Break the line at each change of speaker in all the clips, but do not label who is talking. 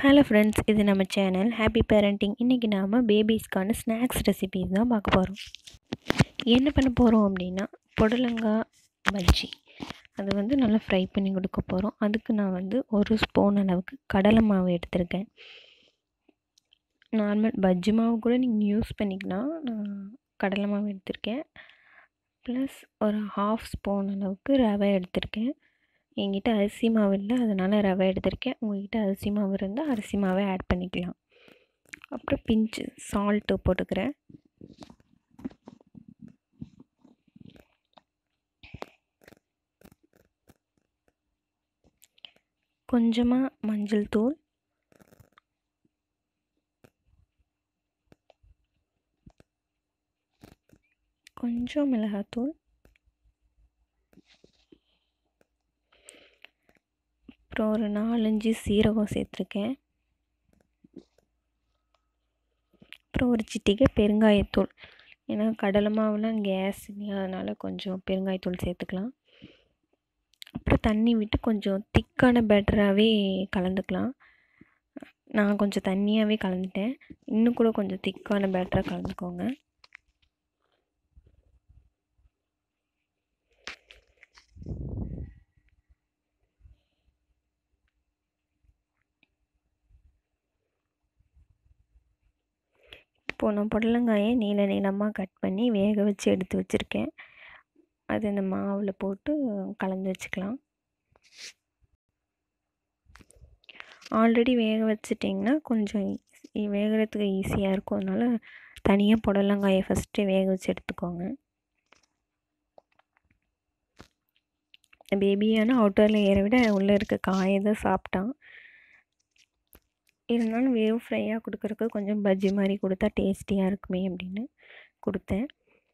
hello friends இது நம்ம channel happy parenting இன்றைக்கி நாம் பேபிஸ்க்கான ஸ்நாக்ஸ் ரெசிபீஸ் தான் பார்க்க போகிறோம் என்ன பண்ண போகிறோம் அப்படின்னா புடலங்காய் பஜ்ஜி அது வந்து நல்லா ஃப்ரை பண்ணி கொடுக்க போகிறோம் அதுக்கு நான் வந்து ஒரு ஸ்பூன் அளவுக்கு கடலை மாவு எடுத்திருக்கேன் நார்மல் பஜ்ஜி மாவு கூட நீங்கள் யூஸ் பண்ணிக்கலாம் நான் கடலை மாவு எடுத்திருக்கேன் ப்ளஸ் ஒரு ஹாஃப் ஸ்பூன் அளவுக்கு ரவை எடுத்திருக்கேன் என்கிட்ட அரிசி மாவு இல்லை அதனால் ரவை எடுத்திருக்கேன் உங்கள்கிட்ட அரிசி மாவு இருந்தால் அரிசி மாவை ஆட் பண்ணிக்கலாம் அப்புறம் பிஞ்சு சால்ட்டு போட்டுக்கிறேன் கொஞ்சமாக மஞ்சள் தூள் கொஞ்சம் மிளகாத்தூள் அப்புறம் ஒரு நாலஞ்சு சீரகம் சேர்த்துருக்கேன் அப்புறம் ஒரு சிட்டிகை பெருங்காயத்தூள் ஏன்னா கடலை மாவுலாம் கேஸ் இல்லையா அதனால் கொஞ்சம் பெருங்காயத்தூள் சேர்த்துக்கலாம் அப்புறம் தண்ணி விட்டு கொஞ்சம் திக்கான பேட்டராகவே கலந்துக்கலாம் நான் கொஞ்சம் தண்ணியாகவே கலந்துட்டேன் இன்னும் கூட கொஞ்சம் திக்கான பேட்டராக கலந்துக்கோங்க இப்போது நான் புடலங்காயை நீள நீளமாக கட் பண்ணி வேக வச்சு எடுத்து வச்சுருக்கேன் அது இந்த மாவில் போட்டு கலந்து வச்சுக்கலாம் ஆல்ரெடி வேக வச்சிட்டிங்கன்னா கொஞ்சம் வேகிறதுக்கு ஈஸியாக இருக்கும் அதனால் தனியாக புடலங்காயை ஃபஸ்ட்டு வேக வச்சு எடுத்துக்கோங்க பேபியான அவுட்டரில் ஏற விட உள்ளே இருக்க காயை தான் சாப்பிட்டான் இருந்தாலும் வெறும் ஃப்ரையாக கொடுக்குறக்கு கொஞ்சம் பஜ்ஜி மாதிரி கொடுத்தா டேஸ்டியாக இருக்குமே அப்படின்னு கொடுத்தேன்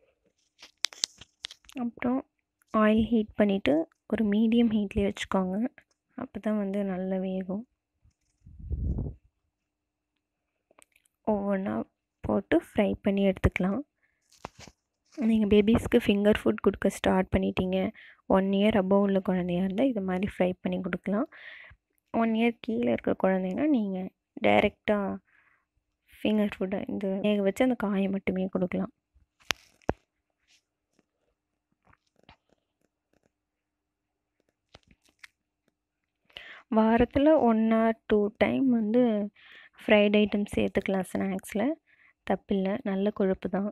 அப்புறம் ஆயில் ஹீட் பண்ணிவிட்டு ஒரு மீடியம் ஹீட்லேயே வச்சுக்கோங்க அப்போ தான் வந்து நல்லா வேகும் ஒவ்வொன்றா போட்டு ஃப்ரை பண்ணி எடுத்துக்கலாம் நீங்கள் பேபிஸ்க்கு ஃபிங்கர் ஃபுட் கொடுக்க ஸ்டார்ட் பண்ணிட்டீங்க ஒன் இயர் அபவ் உள்ள குழந்தையா இருந்தால் இது மாதிரி ஃப்ரை பண்ணி கொடுக்கலாம் ஒன் இயர் கீழே இருக்க குழந்தைங்கன்னா நீங்கள் டைரெக்டாக ஃபிங்கர் ஃபுட்டை இந்த வேக வச்சு அந்த காயை மட்டுமே கொடுக்கலாம் வாரத்தில் ஒன் ஆர் டூ டைம் வந்து ஃப்ரைட் ஐட்டம் சேர்த்துக்கலாம் ஸ்நாக்ஸில் தப்பில்லை நல்ல கொழுப்பு தான்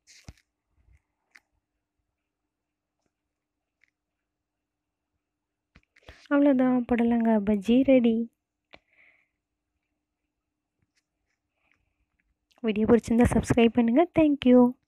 அவ்வளோதான் புடலங்காய் பஜ்ஜி ரெடி வீடியோ பிடிச்சிருந்தா சப்ஸ்கிரைப் பண்ணுங்கள் தேங்க்யூ